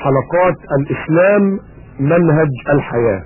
حلقات الإسلام منهج الحياة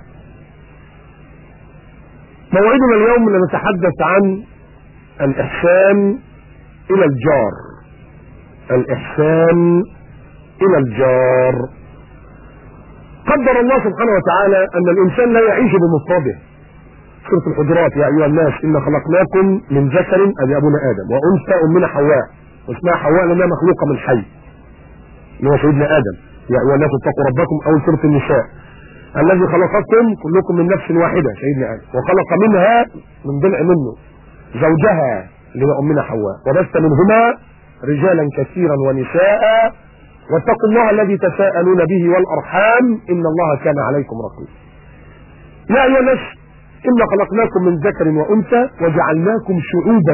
موعدنا اليوم لنتحدث عن الإحسان إلى الجار الإحسان إلى الجار قدر الله سبحانه وتعالى أن الإنسان لا يعيش بمفرده سورة الحجرات يا أيها الناس إنا خلقناكم من ذكر أبي أبونا آدم وأنثى أمنا حواء واسمها حواء لأنها مخلوقة من حي اللي هو سيدنا آدم يا أيها الناس اتقوا ربكم أو سورة النساء الذي خلقكم كلكم من نفس واحدة سيدنا آدم وخلق منها من ضلع منه زوجها اللي هو أمنا حواء وبث منهما رجالا كثيرا ونساء واتقوا الله الذي تساءلون به والأرحام إن الله كان عليكم رقيبا يا أيها الناس إنا خلقناكم من ذكر وأنثى وجعلناكم شعوبا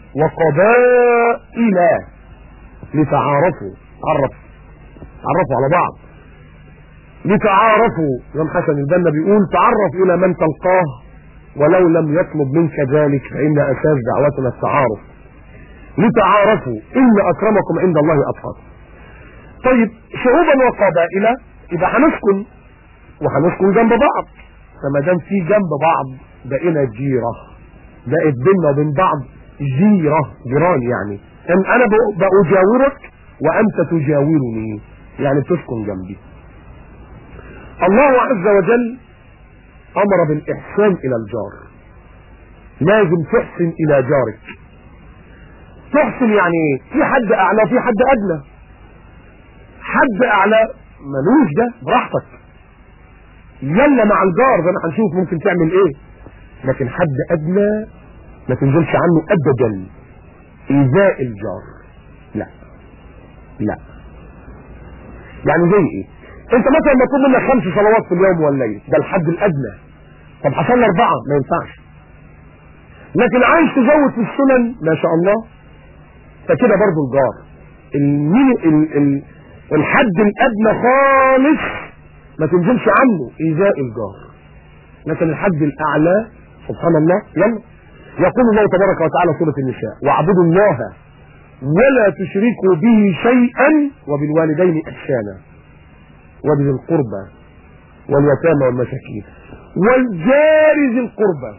وقبائل لتعارفوا تعرفوا تعرفوا على بعض لتعارفوا يوم حسن البنا بيقول تعرف إلى من تلقاه ولو لم يطلب منك ذلك فإن أساس دعوتنا التعارف لتعارفوا إن أكرمكم عند الله أتقاكم طيب شعوبا وقبائل يبقى هنسكن وهنسكن جنب بعض فما دام في جنب بعض بقينا جيرة بقت بيننا وبين بعض جيرة جيران يعني ان انا بأجاورك وانت تجاورني يعني تسكن جنبي الله عز وجل امر بالاحسان الى الجار لازم تحسن الى جارك تحسن يعني ايه في حد اعلى وفي حد ادنى حد اعلى ملوش ده براحتك يلا مع الجار زي ما هنشوف ممكن تعمل ايه لكن حد ادنى ما تنزلش عنه ابدا ايذاء الجار لا لا يعني زي ايه انت مثلا مطلوب منك خمس صلوات في اليوم والليل ده الحد الادنى طب حصل اربعه ما ينفعش لكن عايز تزود في السنن ما شاء الله فكده برضو الجار المين ال ال الحد الادنى خالص ما تنزلش عنه ايذاء الجار لكن الحد الاعلى سبحان الله يلا يقول الله تبارك وتعالى سورة النساء واعبدوا الله ولا تشركوا به شيئا وبالوالدين احسانا وبذي القربى واليتامى والمساكين والجار ذي القربى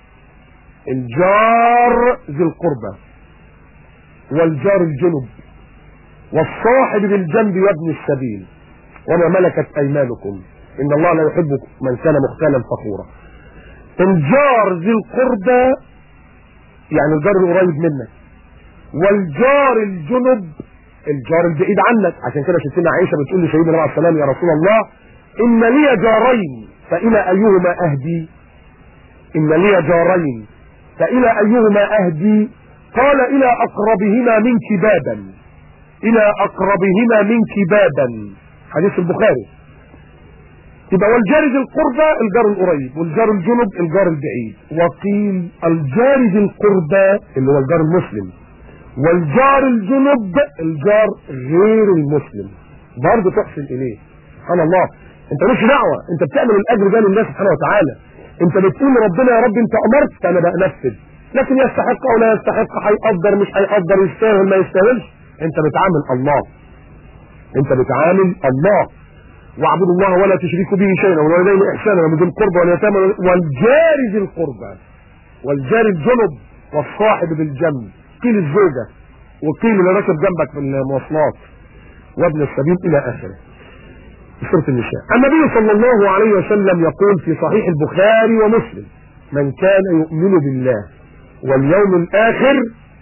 الجار ذي القربى والجار الجنب والصاحب بالجنب وابن السبيل وما ملكت ايمانكم ان الله لا يحب من كان مختالا فخورا الجار ذي القربى يعني الجار القريب منك والجار الجنب الجار البعيد عنك عشان كده ستنا عائشه بتقول لسيدنا عليه السلام يا رسول الله ان لي جارين فالى ايهما اهدي ان لي جارين فالى ايهما اهدي قال الى اقربهما منك بابا الى اقربهما منك بابا حديث البخاري يبقى والجار ذي القربى الجار القريب والجار الجنب الجار البعيد وقيل الجار ذي القربى اللي هو الجار المسلم والجار الجنب الجار غير المسلم برضه تحسن اليه سبحان الله انت مش دعوه انت بتعمل الاجر ده لله سبحانه وتعالى انت بتقول لربنا يا رب انت امرت فانا بنفذ لكن يستحق او لا يستحق هيقدر مش هيقدر يستاهل ما يستاهلش انت بتعامل الله انت بتعامل الله واعبدوا الله ولا تشركوا به شيئا والوالدين احسانا وبذي القربى واليتامى والجار ذي القربى والجار الجنب والصاحب بالجنب قيل الزوجة وقيل اللي راكب جنبك في المواصلات وابن السبيل الى اخره سورة النساء النبي صلى الله عليه وسلم يقول في صحيح البخاري ومسلم من كان يؤمن بالله واليوم الاخر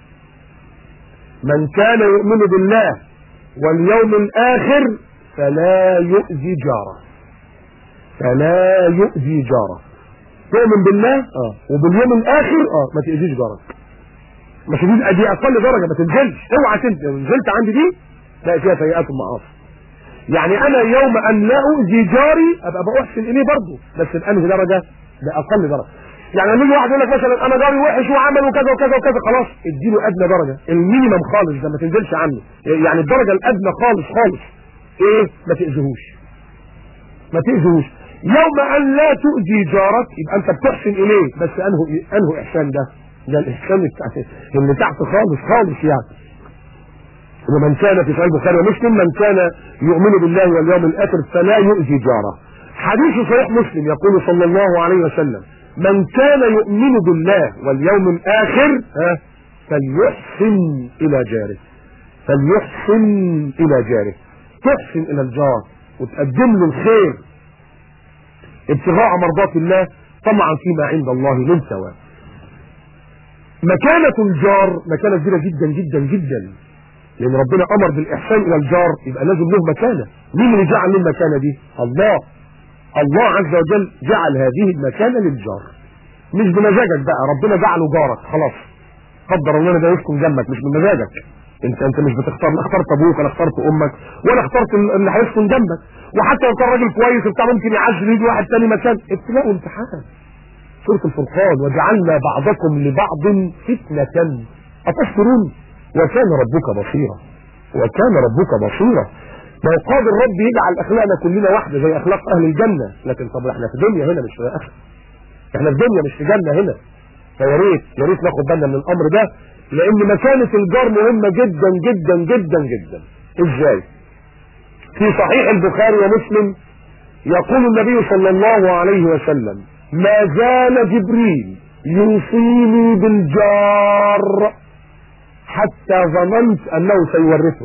من كان يؤمن بالله واليوم الاخر فلا يؤذي جاره فلا يؤذي جاره تؤمن بالله اه وباليوم الاخر اه ما تأذيش جارك مش دي دي اقل درجه ما تنزلش اوعى تنزل لو نزلت عندي دي لا فيها سيئات ومعاصي يعني انا يوم ان لا اؤذي جاري ابقى بأحسن اليه برضه بس بانهي درجه باقل درجه يعني لما يجي واحد يقول لك مثلا انا جاري وحش وعمل وكذا وكذا وكذا خلاص اديله ادنى درجه المينيمم خالص ده ما تنزلش عنه يعني الدرجه الادنى خالص خالص ايه ما تاذيهوش ما تاذيهوش يوم ان لا تؤذي جارك يبقى انت بتحسن اليه بس انه انه احسان ده ده الاحسان اللي تحت خالص خالص يعني ومن كان في صحيح البخاري ومسلم من كان يؤمن بالله واليوم الاخر فلا يؤذي جاره حديث صحيح مسلم يقول صلى الله عليه وسلم من كان يؤمن بالله واليوم الاخر ها فليحسن الى جاره فليحسن الى جاره تحسن الى الجار وتقدم له الخير ابتغاء مرضات الله طمعا فيما عند الله من ثواب مكانة الجار مكانة كبيرة جدا جدا جدا لأن ربنا أمر بالإحسان إلى الجار يبقى لازم له مكانة مين اللي جعل له المكانة دي؟ الله الله عز وجل جعل هذه المكانة للجار مش بمزاجك بقى ربنا جعله جارك خلاص قدر الله ده يسكن جنبك مش بمزاجك انت انت مش بتختار لا اخترت ابوك ولا اخترت امك ولا اخترت اللي هيسكن جنبك وحتى لو كان راجل كويس بتاع ممكن يعزل يجي واحد تاني مكان ابتلاء وامتحان سورة الفرقان وجعلنا بعضكم لبعض فتنة أتشكرون وكان ربك بصيرا وكان ربك بصيرا ما هو قادر رب يجعل اخلاقنا كلنا واحده زي اخلاق اهل الجنه لكن طب احنا في دنيا هنا مش في اخر احنا في دنيا مش في جنه هنا فيا ريت يا ريت ناخد بالنا من الامر ده لان مكانه الجار مهمه جدا جدا جدا جدا ازاي في صحيح البخاري ومسلم يقول النبي صلى الله عليه وسلم ما زال جبريل يوصيني بالجار حتى ظننت انه سيورثه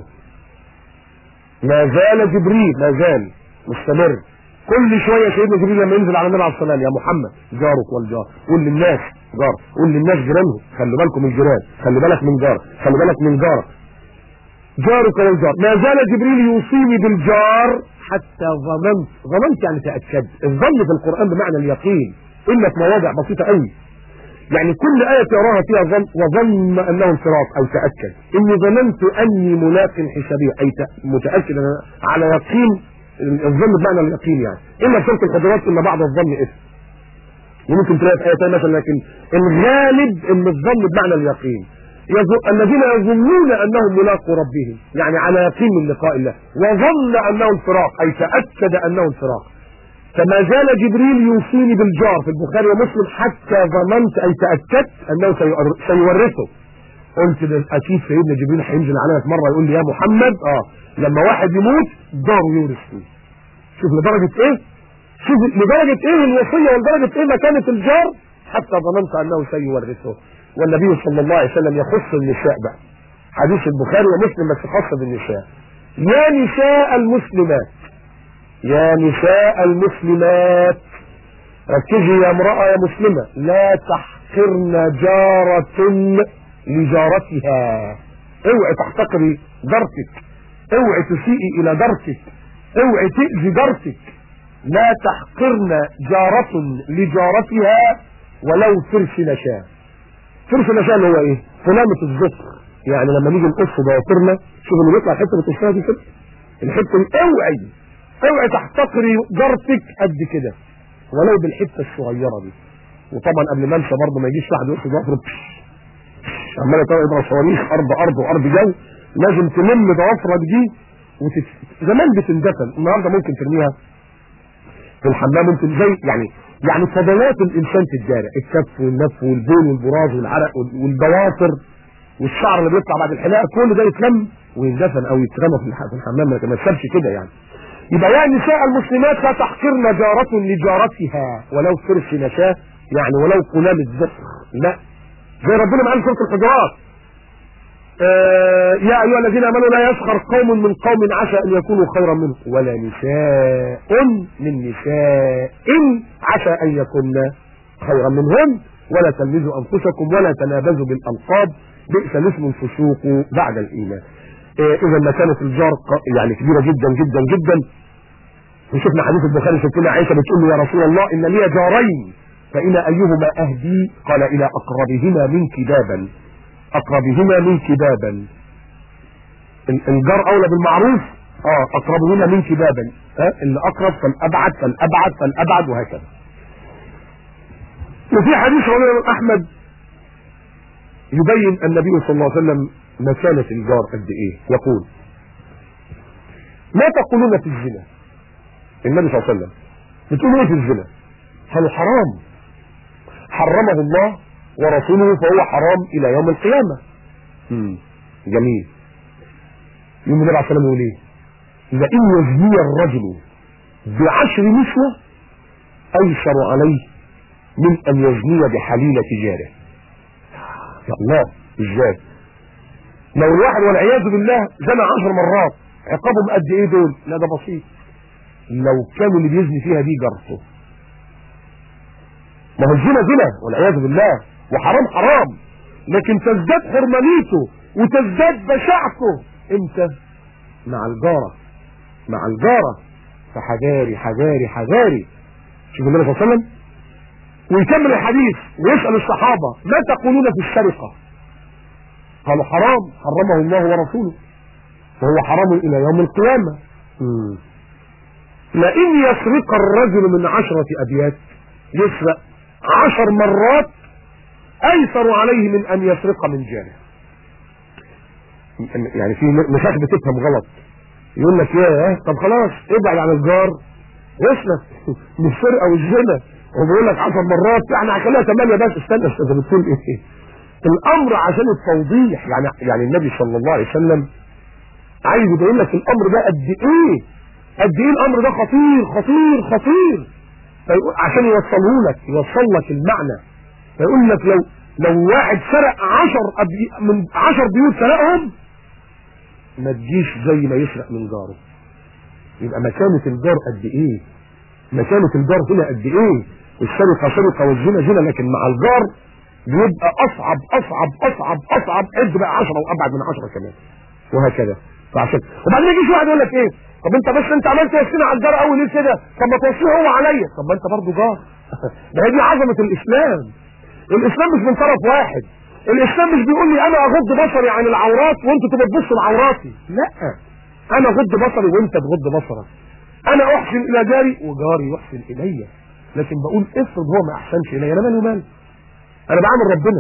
ما زال جبريل ما زال مستمر كل شويه سيدنا جبريل لما ينزل على النبي عليه الصلاه والسلام يا محمد جارك والجار قول للناس جار قول للناس جيرانهم خلي بالكم من الجيران خلي بالك من جار خلي بالك من جارك جارك والجار ما زال جبريل يوصيني بالجار حتى ظننت ظننت يعني تاكدت الظن في القران بمعنى اليقين الا في مواضع بسيطه قوي يعني كل آية تراها فيها ظن وظن أنه انفراط أو تأكد إني ظننت أني ملاق حسابية أي متأكد أنا على يقين الظن بمعنى اليقين يعني إلا في سورة الحجرات إن بعض الظن إثم وممكن تلاقي في آية مثلا لكن الغالب إن الظن بمعنى اليقين يظن الذين يظنون أنهم ملاقوا ربهم يعني على يقين من لقاء الله وظن أنه انفراق أي تأكد أنه انفراق فما زال جبريل يوصيني بالجار في البخاري ومسلم حتى ظننت اي تاكدت انه سيورثه قلت ده اكيد سيدنا جبريل هينزل عليا في مره يقول لي يا محمد اه لما واحد يموت جاره يورث فيه شوف لدرجه ايه شوف لدرجه ايه الوصيه ولدرجه ايه مكانه الجار حتى ظننت انه سيورثه والنبي صلى الله عليه وسلم يخص النساء بقى حديث البخاري ومسلم بس خاص بالنساء يا نساء المسلمات يا نساء المسلمات ركزي يا امرأة يا مسلمة لا تحقرن جارة لجارتها اوعي تحتقري جارتك اوعي تسيئي الى جارتك اوعي تأذي جارتك لا تحقرن جارة لجارتها ولو فرش نشاء فرش نشاء اللي هو ايه فلامة الذكر يعني لما نيجي نقص ضوافرنا شوف اللي بيطلع الحته اللي تشتغل دي كده الحته دي اوعي اوعي تحتقري جارتك قد كده ولو بالحته الصغيره دي وطبعا قبل ما انسى برضه ما يجيش واحد يقص ضوافره عمال يضرب صواريخ ارض ارض وارض جو لازم تلم ضوافرك دي وتت... زمان بتندفن النهارده ممكن ترميها في الحمام ممكن زي يعني يعني فضلات الانسان تتجارى الكف والنف والبول والبراز والعرق والضوافر والشعر اللي بيطلع بعد الحلاقه كل ده يتلم ويندفن او يترمى في الحمام ما تسابش كده يعني يبقى يا نساء المسلمات لا تحقرن جارة لجارتها ولو فرش نشاه يعني ولو قلام الذكر لا زي ربنا معانا سورة الحجرات آه يا ايها الذين امنوا لا يسخر قوم من قوم عسى ان يكونوا خيرا منهم ولا نساء من نساء عسى ان يكون خيرا منهم ولا تلمزوا انفسكم ولا تنابزوا بالالقاب بئس الاسم الفسوق بعد الايمان آه اذا مكانه الجار يعني كبيره جدا جدا جدا وشفنا حديث البخاري ستنا عائشه بتقول له يا رسول الله ان لي جارين فإلى أيهما أهدي قال إلى أقربهما منك بابا أقربهما منك بابا الجار أولى بالمعروف اه أقربهما منك بابا ها اللي أقرب فالأبعد فالأبعد فالأبعد وهكذا وفي حديث رواه أحمد يبين النبي صلى الله عليه وسلم مكانة الجار قد إيه يقول ما تقولون في الزنا النبي صلى الله عليه وسلم بتقولوا ايه في الزنا هل حرام حرمه الله ورسوله فهو حرام الى يوم القيامة مم. جميل يوم النبي عليه الصلاه والسلام يقول ايه؟ لئن يزني الرجل بعشر نسوة ايسر عليه من ان يزني بحليلة جاره يا الله ازاي لو الواحد والعياذ بالله زنى عشر مرات عقابهم قد ايه دول لا ده بسيط لو كانوا اللي بيزني فيها دي جارته ما هو الزنا زنا والعياذ بالله وحرام حرام لكن تزداد حرمانيته وتزداد بشاعته امتى مع الجارة مع الجارة فحذاري حذاري حذاري شوف النبي صلى الله عليه وسلم ويكمل الحديث ويسأل الصحابة ما تقولون في السرقة قالوا حرام حرمه الله ورسوله وهو حرام إلى يوم القيامة مم. لئن يسرق الرجل من عشرة أبيات يسرق عشر مرات أيسر عليه من أن يسرق من جاره يعني في ناس بتفهم غلط يقول لك يا طب خلاص ابعد عن الجار واسلك من السرقة والزنا وبيقول لك 10 مرات يعني هخليها 8 بس استنى استنى بتقول ايه الامر عشان التوضيح يعني يعني النبي صلى الله عليه وسلم عايز يبين لك الامر ده قد ايه قد ايه الامر ده خطير خطير خطير فيقول عشان يوصله لك يوصل لك المعنى فيقول لك لو لو واحد سرق 10 أبي من 10 بيوت سرقهم ما تجيش زي ما يسرق من جاره يبقى مكانة الجار قد ايه مكانة الجار هنا قد ايه السرقة سرقة والزنا زنا لكن مع الجار بيبقى اصعب اصعب اصعب اصعب عد بقى 10 وابعد من 10 كمان وهكذا فعشان وبعدين يجيش واحد يقول لك ايه طب انت بس انت عملت توصينا على الجار قوي ليه كده طب ما توصيه هو عليا طب ما انت برضه جار ده هي دي عظمه الاسلام الاسلام مش من طرف واحد الاسلام مش بيقول لي انا اغض بصري عن العورات وانتوا تبقوا تبصوا لعوراتي لا انا اغض بصري وانت تغض بصرك انا احسن الى جاري وجاري يحسن الي لكن بقول افرض هو ما احسنش الي انا مالي ومال انا بعامل ربنا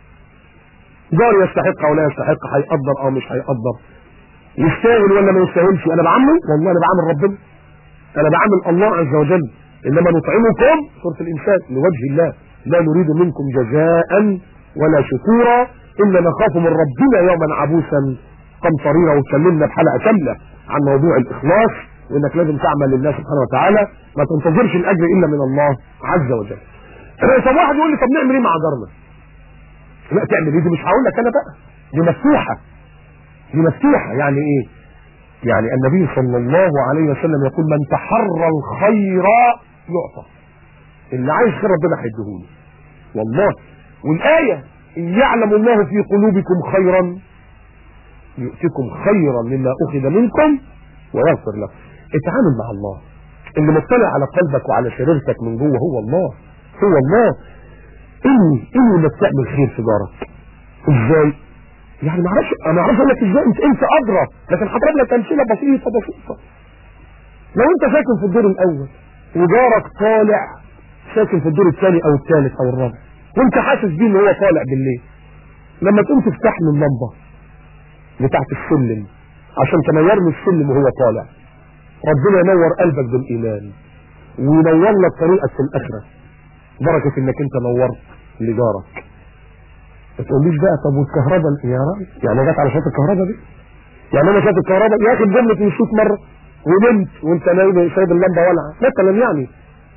جاري يستحق او لا يستحق هيقدر او مش هيقدر يستاهل ولا ما يستاهلش انا بعمل والله انا بعمل ربنا انا بعمل الله عز وجل انما نطعمكم سوره الانسان لوجه الله لا نريد منكم جزاء ولا شكورا الا نخاف من ربنا يوما عبوسا قمطريرا واتكلمنا بحلقه كامله عن موضوع الاخلاص وانك لازم تعمل لله سبحانه وتعالى ما تنتظرش الاجر الا من الله عز وجل طب واحد يقول لي طب نعمل ايه مع جارنا لا تعمل ايه دي مش هقول لك انا بقى دي مفتوحه دي مفتوحه يعني ايه يعني النبي صلى الله عليه وسلم يقول من تحرى الخير يعطى اللي عايز خير ربنا هيديهوله والله والايه ان يعلم الله في قلوبكم خيرا يؤتكم خيرا مما اخذ منكم ويغفر لكم اتعامل مع الله اللي مطلع على قلبك وعلى سريرتك من جوه هو الله هو الله اني اني انك تعمل خير في جارك ازاي يعني ما اعرفش انا اعرف اقول لك ازاي انت انت ادرى لكن هضرب لك امثله بسيطه بسيطه لو انت ساكن في الدور الاول وجارك طالع ساكن في الدور الثاني او الثالث او الرابع وانت حاسس بيه ان هو طالع بالليل لما تقوم تفتح له اللمبه بتاعت السلم عشان تنور له السلم وهو طالع ربنا ينور قلبك بالايمان وينور لك طريقك في الاخره بركه انك انت نورت لجارك ما تقوليش بقى طب والكهرباء يا راجل يعني جت على شويه الكهرباء دي يعني انا شايف الكهرباء يا اخي جمله نشوف مره ونمت وانت نايم سايب اللمبه ولعه مثلا يعني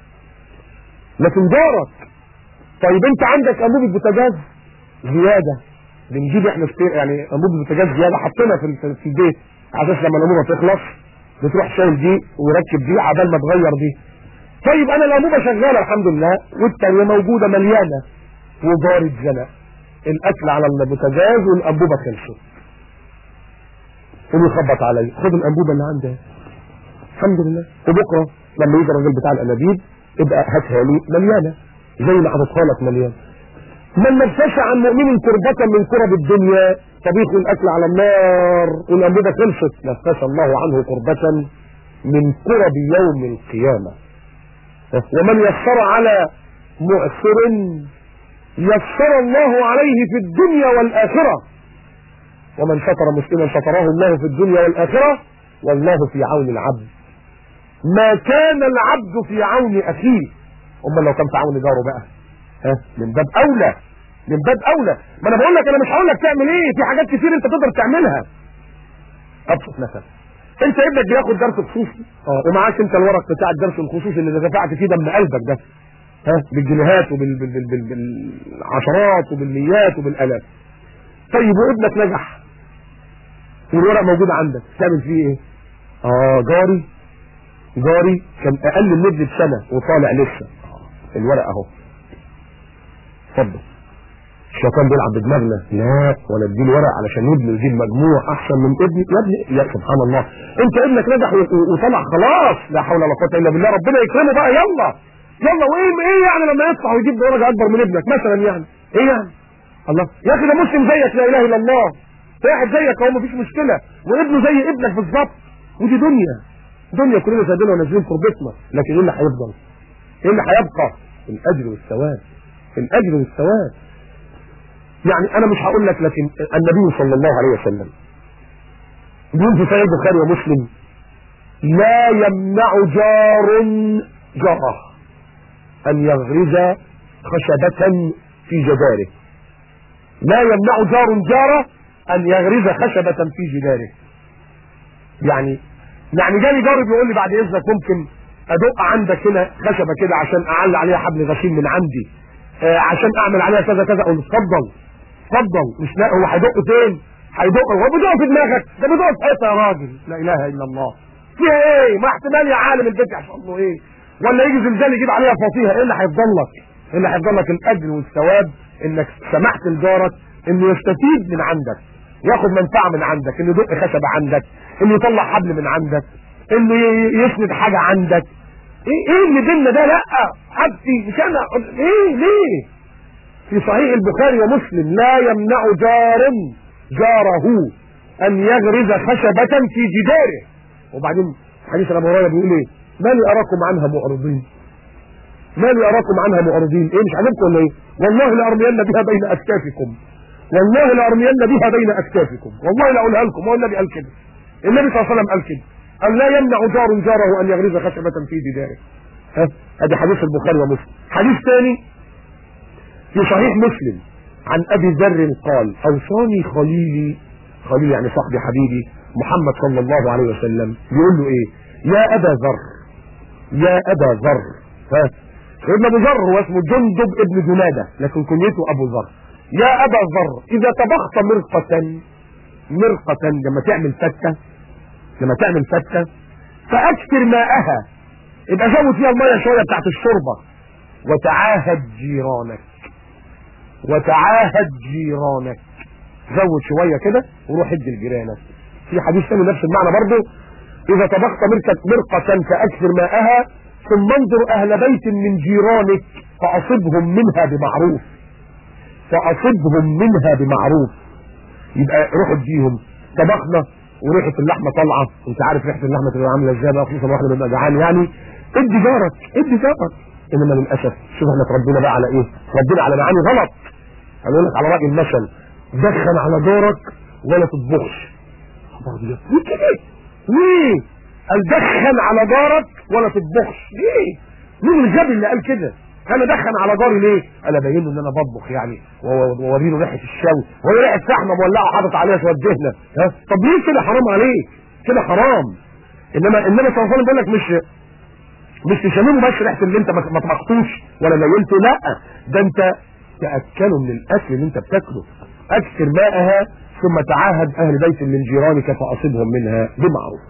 لكن جارك طيب انت عندك انبوبه بوتاجاز زياده بنجيب احنا ستير يعني انبوبه بوتاجاز زياده حطينا في في البيت على اساس لما الانبوبه تخلص بتروح شايل دي وركب دي عبال ما تغير دي طيب انا الانبوبه شغاله الحمد لله والثانيه موجوده مليانه وجاري اتزنق الاكل على البوتاجاز والانبوبه خلصت قوم يخبط عليا خد الانبوبه اللي عندي الحمد لله وبكره لما يجي الراجل بتاع الانابيب ابقى هاتها لي مليانه زي ما حاططها لك مليانه من نفسش عن مؤمن كربة من كرب الدنيا طبيخ الاكل على النار والانبوبه خلصت نفس الله عنه كربة من كرب يوم القيامه ومن يسر على مؤثر يسر الله عليه في الدنيا والآخرة ومن ستر مسلما ستره الله في الدنيا والآخرة والله في عون العبد ما كان العبد في عون أخيه أما لو كان في عون جاره بقى ها من باب أولى من باب أولى ما أنا بقول لك أنا مش هقول لك تعمل إيه في حاجات كتير أنت تقدر تعملها ابسط مثل انت ابنك بياخد درس خصوصي اه ومعاك انت الورق بتاع الدرس الخصوصي اللي دفعت فيه دم قلبك ده ها بالجنيهات وبالعشرات وبالميات وبالالاف طيب وابنك نجح والورق موجود عندك تعمل فيه ايه اه جاري جاري كان اقل من ابني بسنه وطالع لسه الورق اهو اتفضل الشيطان بيلعب بدماغنا لا ولا اديله ورق علشان ابني يجيب مجموع احسن من ابني يا ابني يا سبحان الله انت ابنك نجح وطلع خلاص لا حول ولا قوه الا بالله ربنا يكرمه بقى يلا يلا وايه ايه يعني لما يطلع ويجيب درجه اكبر من ابنك مثلا يعني ايه يعني الله يا اخي ده مسلم زيك لا اله الا الله واحد زيك اهو مفيش مشكله وابنه زي ابنك بالظبط ودي دنيا دنيا كلنا سايبينها ونازلين تربتنا لكن ايه اللي هيفضل؟ ايه اللي هيبقى؟ الاجر والثواب الاجر والثواب يعني انا مش هقول لك لكن النبي صلى الله عليه وسلم يقول في صحيح البخاري ومسلم لا يمنع جار جاره ان يغرز خشبة في جداره لا يمنع جار جاره ان يغرز خشبة في جداره يعني يعني جالي جاري بيقول لي بعد اذنك ممكن ادق عندك هنا خشبة كده عشان اعلق عليها حبل غسيل من عندي آه عشان اعمل عليها كذا كذا اقول له اتفضل اتفضل مش لا هو هيدق فين هيدق هو بيدق في دماغك ده بيدق في حته يا راجل لا اله الا الله فيها ايه ما احتمال يا عالم البيت يحصل له ايه ولا يجي زلزال يجيب عليها فصيحه ايه اللي هيفضل لك ايه اللي هيفضل لك الاجر والثواب انك سمحت لجارك انه يستفيد من عندك ياخد منفعه من عندك انه يدق خشبه عندك انه يطلع حبل من عندك انه يسند حاجه عندك ايه ايه اللي بينا ده لا حبتي مش انا ايه ليه في صحيح البخاري ومسلم لا يمنع جار جاره ان يغرز خشبة في جداره وبعدين حديث ابو هريره بيقول ايه ما لي اراكم عنها معرضين ما لي اراكم عنها معرضين ايه مش عاجبكم ولا ايه والله لارمين بها بين اكتافكم والله لارمين بها بين اكتافكم والله لاقولها لكم هو النبي قال كده النبي صلى الله عليه وسلم قال كده قال لا يمنع جار جاره ان يغرز خشبة في جداره ها ادي حديث البخاري ومسلم حديث ثاني في صحيح مسلم عن ابي ذر قال اوصاني خليلي خليلي يعني صاحبي حبيبي محمد صلى الله عليه وسلم يقول له ايه يا ابا ذر يا ابا ذر ها ابن ابو ذر هو اسمه جندب ابن جناده لكن كنيته ابو ذر يا ابا ذر اذا طبخت مرقة مرقة لما تعمل فتة لما تعمل فتة فاكثر ماءها يبقى زود فيها المية شوية بتاعت الشوربة وتعاهد جيرانك وتعاهد جيرانك زود شوية كده وروح ادي لجيرانك في حديث ثاني نفس المعنى برضه اذا طبخت مرقة مرقة فاكثر ماءها ثم انظر اهل بيت من جيرانك فاصبهم منها بمعروف فاصبهم منها بمعروف يبقى روح اديهم طبخنا وريحه اللحمه طالعه انت عارف ريحه اللحمه تبقى عامله ازاي بقى خصوصا واحنا بنبقى جعان يعني ادي جارك ادي جارك انما للاسف شوف احنا اتربينا بقى على ايه؟ اتربينا على معاني غلط هنقول لك على راي المثل دخن على دورك ولا تطبخش ليه كده؟ ليه؟ قال دخن على دارك ولا تطبخش ليه؟ مين الغبي اللي قال كده؟ انا دخن على جاري ليه؟ انا باين له ان انا بطبخ يعني واوري له ريحه الشوي وهي ريحه فحمه مولعه حاطط عليها شويه دهنه ها طب ليه كده حرام عليك؟ كده حرام انما النبي صلى الله عليه وسلم بيقول لك مش مش تشممه بس ريحه اللي انت ما طبختوش ولا لينته لا ده انت تاكلوا من الاكل اللي انت بتاكله اكثر ماءها ثم تعاهد اهل بيت من جيرانك فاصبهم منها بمعروف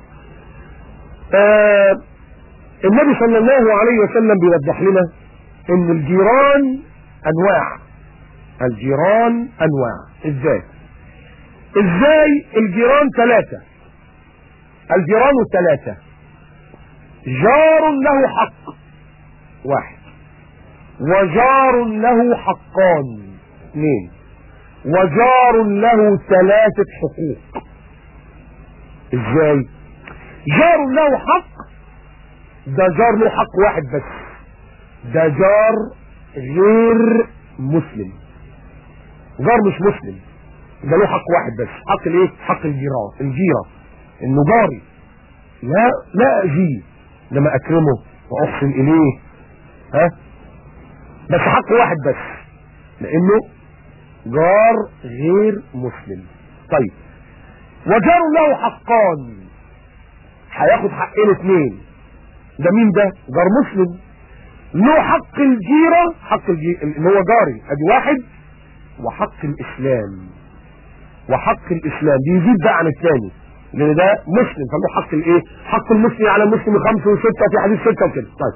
آه النبي صلى الله عليه وسلم بيوضح لنا ان الجيران انواع الجيران انواع ازاي ازاي الجيران ثلاثة الجيران ثلاثة جار له حق واحد وجار له حقان اثنين وجار له ثلاثة حقوق ازاي جار له حق ده جار له حق واحد بس ده جار غير مسلم جار مش مسلم ده له حق واحد بس حق الايه حق الجيران الجيرة انه جاري لا لا اجيه لما اكرمه واحسن اليه ها بس حق واحد بس لانه جار غير مسلم طيب وجار له حقان هياخد حقين اتنين ده مين ده جار مسلم له حق الجيرة حق الجيرة اللي هو جاري ادي واحد وحق الاسلام وحق الاسلام بيزيد بقى عن الثاني لان ده مسلم فله حق الايه حق المسلم على المسلم خمسة وستة في حديث ستة وكده طيب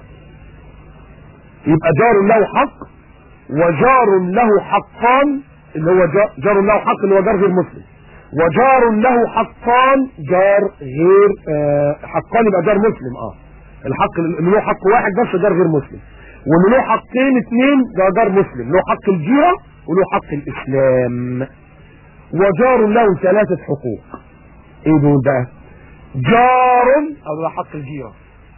يبقى جار له حق وجار له حقان اللي هو جار, جار له حق اللي هو جار غير مسلم وجار له حقان جار غير آه حقان يبقى جار مسلم اه الحق اللي له حق واحد بس جار غير مسلم واللي له حقين اثنين ده جار مسلم له حق الجيرة وله حق الاسلام وجار له ثلاثة حقوق ايه دول بقى جار او له حق الجيرة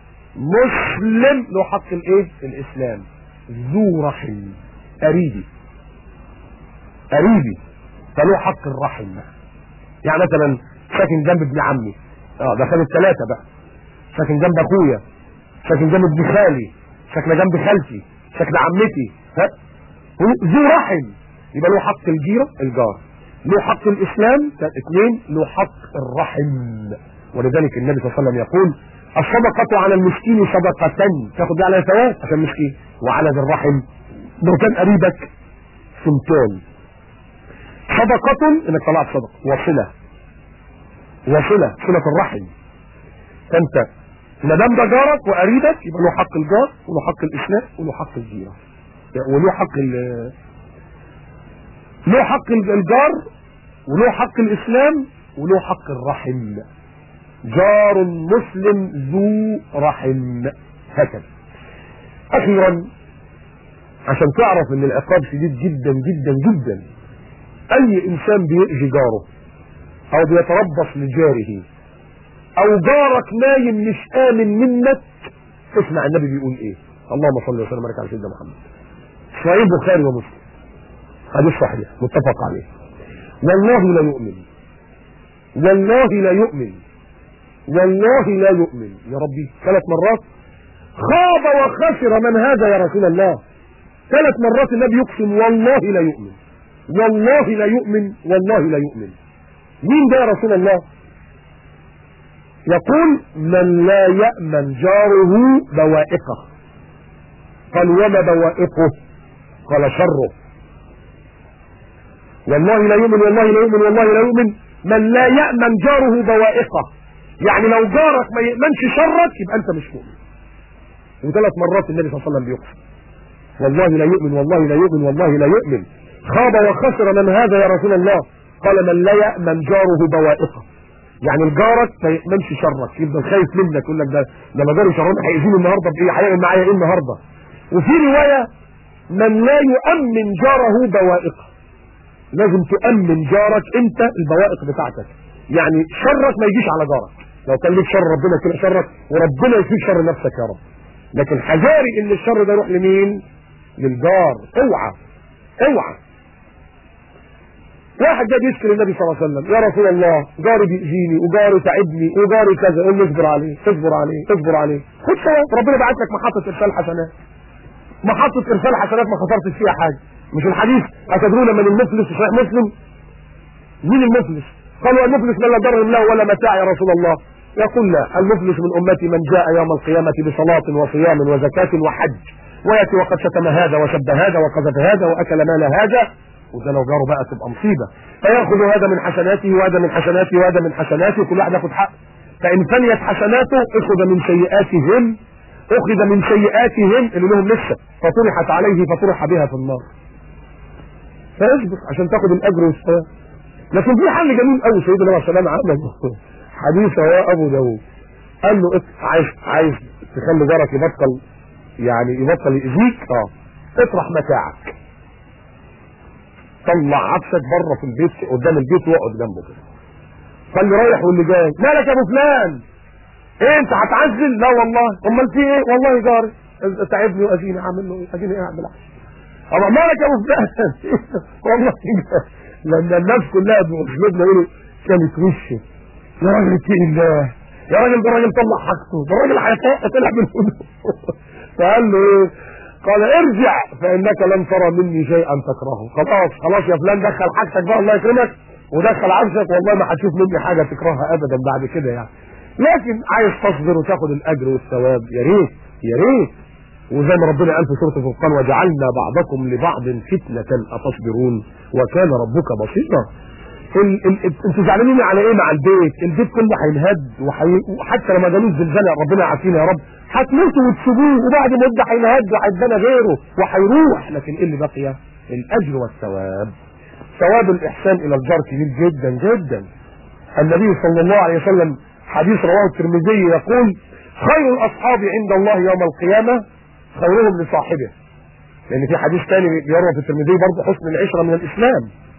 مسلم له حق الايه الاسلام ذو رحم قريبي قريبي فله حق الرحم يعني مثلا ساكن جنب ابن عمي اه ده كانوا الثلاثة بقى ساكن جنب اخويا ساكن جنب ابن خالي ساكن جنب خالتي ساكن عمتي ها ذو رحم يبقى له حق الجيرة الجار له حق الاسلام اثنين له حق الرحم ولذلك النبي صلى الله عليه وسلم يقول الصدقة على المسكين صدقة تاخد على ثواب عشان مسكين وعلى ذي الرحم لو كان قريبك سنتين صدقة انك طلعت صدقة وصلة وصلة صلة الرحم فانت ما دام ده جارك وقريبك يبقى له حق الجار وله حق الاسلام وله حق الجيرة وله حق ال له حق الجار وله حق الاسلام وله حق الرحم جار مسلم ذو رحم هكذا اخيرا عشان تعرف ان العقاب شديد جدا جدا جدا اي انسان بيأذي جاره او بيتربص لجاره او جارك نايم مش امن منك اسمع النبي بيقول ايه اللهم صل وسلم وبارك على سيدنا محمد صحيح البخاري ومسلم حديث صحيح متفق عليه والله لا يؤمن والله لا يؤمن والله لا يؤمن يا ربي ثلاث مرات خاب وخسر من هذا يا رسول الله ثلاث مرات النبي يقسم والله لا يؤمن والله لا يؤمن والله لا يؤمن مين ده يا رسول الله يقول من لا يأمن جاره بوائقه قال وما بوائقه قال شره والله لا يؤمن والله لا يؤمن والله لا يؤمن من لا يأمن جاره بوائقه يعني لو جارك ما يأمنش شرك يبقى انت مش مؤمن وثلاث مرات النبي صلى الله عليه وسلم بيقسم والله لا يؤمن والله لا يؤمن والله لا يؤمن خاب وخسر من هذا يا رسول الله قال من لا يأمن جاره بوائقه يعني الجارك ما يأمنش شرك يفضل خايف منك يقول لك ده لما جاري شرون هيأذيني النهارده بايه هيعمل معايا ايه النهارده وفي روايه من لا يؤمن جاره بوائقه لازم تؤمن جارك انت البوائق بتاعتك يعني شرك ما يجيش على جارك لو كان ليك شر ربنا كده شرك وربنا يكفيك شر نفسك يا رب لكن حذاري ان الشر ده يروح لمين للجار اوعى اوعى واحد جاي يشكي للنبي صلى الله عليه وسلم يا رسول الله جاري بيأذيني وجاري تعبني وجاري كذا قول له اصبر عليه اصبر عليه اصبر عليه خد ثواب ربنا بعت لك محطة ارسال حسنات محطة ارسال حسنات ما خسرتش فيها حاجة مش الحديث اتدرون من المفلس صحيح مسلم مين المفلس قالوا المفلس من لا درهم له ولا متاع يا رسول الله يقول لا المفلس من امتي من جاء يوم القيامة بصلاة وصيام وزكاة وحج ويأتي وقد شتم هذا وسب هذا وقذف هذا واكل مال هذا وده لو جاره بقى تبقى مصيبة فيأخذ هذا من حسناته وهذا من حسناته وهذا من حسناته وكل واحد ياخد حق فإن فنيت حسناته أخذ من سيئاتهم أخذ من سيئاتهم اللي لهم لسه فطرحت عليه فطرح بها في النار فاصبر عشان تاخد الأجر والثواب لكن في حل جميل قوي سيدنا عليه السلام عمل حديث هو أبو داوود قال له عايز عايز تخلي جارك يبطل يعني يبطل يأذيك اه اطرح متاعك طلع عفشك بره في البيت قدام البيت واقعد جنبه كده خلي رايح واللي جاي مالك يا ابو فلان ايه انت هتعزل لا والله امال في ايه والله جاري تعبني واذيني اعمل له ايه اديني قاعد بالعكس طب مالك يا ابو فلان والله لما الناس كلها بمسجدنا يقولوا كانت وشه يا راجل اتقي الله يا راجل ده راجل طلع حاجته ده راجل هيطلع طلع من هدوء فقال له ايه قال ارجع فانك لن ترى مني شيئا تكرهه خلاص خلاص يا فلان دخل حاجتك بقى الله يكرمك ودخل عرشك والله ما هتشوف مني حاجه تكرهها ابدا بعد كده يعني لكن عايز تصبر وتاخد الاجر والثواب يا ريت يا ريت وزي ما ربنا قال في سوره الفرقان وجعلنا بعضكم لبعض فتنه اتصبرون وكان ربك بسيطا ال- ال- ال- انتوا زعلانين على ايه مع البيت البيت كله هينهد وحي... وحتى لما جالوش زلزال ربنا يعافينا يا رب هتموتوا وتسيبوه وبعد مده هينهد وهيتبنى غيره وهيروح لكن ايه اللي بقي الاجر والثواب ثواب الاحسان الى الجار كبير جدا جدا النبي صلى الله عليه وسلم حديث رواه الترمذي يقول خير الاصحاب عند الله يوم القيامه خيرهم لصاحبه لان في حديث ثاني بيروى في الترمذي برضه حسن العشره من الاسلام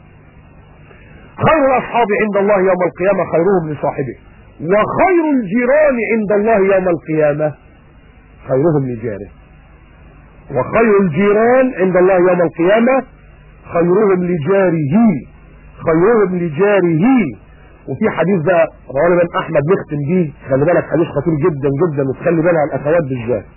خير الاصحاب عند الله يوم القيامه خيرهم لصاحبه وخير الجيران عند الله يوم القيامه خيرهم لجاره وخير الجيران عند الله يوم القيامه خيرهم لجاره خيرهم لجاره وفي حديث بقى رواه الامام احمد نختم بيه خلي بالك حديث خطير جدا جدا وتخلي بالها الاخوات بالذات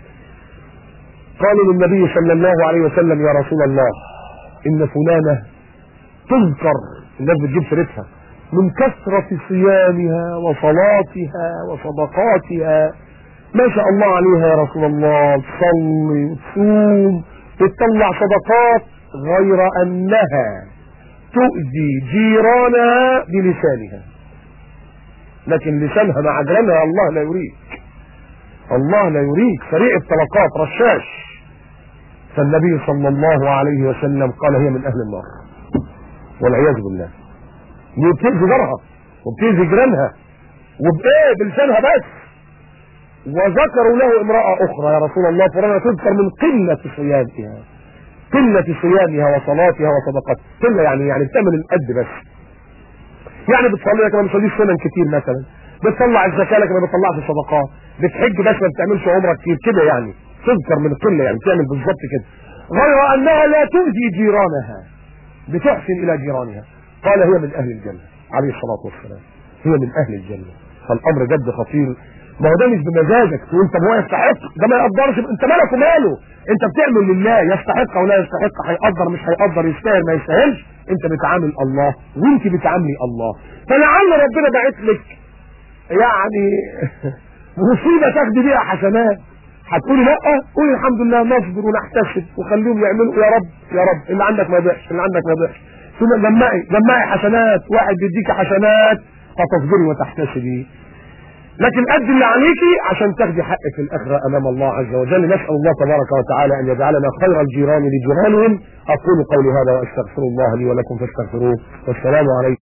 قالوا للنبي صلى الله عليه وسلم يا رسول الله ان فلانه تذكر الناس بتجيب سيرتها من كثرة صيامها وصلاتها وصدقاتها ما شاء الله عليها يا رسول الله تصلي وتصوم وتطلع صدقات غير انها تؤذي جيرانها بلسانها لكن لسانها مع جيرانها الله لا يريك الله لا يريك سريع الطلقات رشاش فالنبي صلى الله عليه وسلم قال هي من اهل النار والعياذ بالله دي بتأذي جارها وبتأذي جيرانها وبايه بلسانها بس وذكروا له امرأة اخرى يا رسول الله فلانة تذكر من قلة صيامها قلة صيامها وصلاتها وصدقاتها قلة يعني يعني بتعمل القد بس يعني بتصلي لكن ما بتصليش سنن كتير مثلا بتطلع الزكاة لكن ما بتطلعش الصدقات بتحج بس ما بتعملش عمرة كتير كده يعني تذكر من قلة يعني بتعمل بالظبط كده غير انها لا تؤذي جيرانها بتحسن الى جيرانها قال هي من اهل الجنة عليه الصلاة والسلام هي من اهل الجنة فالامر جد خطير ما هو ده مش بمزاجك تقول طب هو يستحق ده ما يقدرش انت مالك وماله انت بتعمل لله يستحق او لا يستحق هيقدر مش هيقدر يستاهل ما يستاهلش انت بتعامل الله وانت بتعاملي الله فلعل ربنا بعت لك يعني مصيبه تاخدي بيها حسنات هتقولي لا قولي الحمد لله نصبر ونحتسب وخليهم يعملوا يا رب يا رب اللي عندك ما يضيعش اللي عندك ما يضيعش ثم جمعي جمعي حسنات واحد بيديكي حسنات فتصبري وتحتسبي لكن قد اللي عليكي عشان تاخدي حقك في الاخره امام الله عز وجل نسال الله تبارك وتعالى ان يجعلنا خير الجيران لجيرانهم اقول قولي هذا واستغفر الله لي ولكم فاستغفروه والسلام عليكم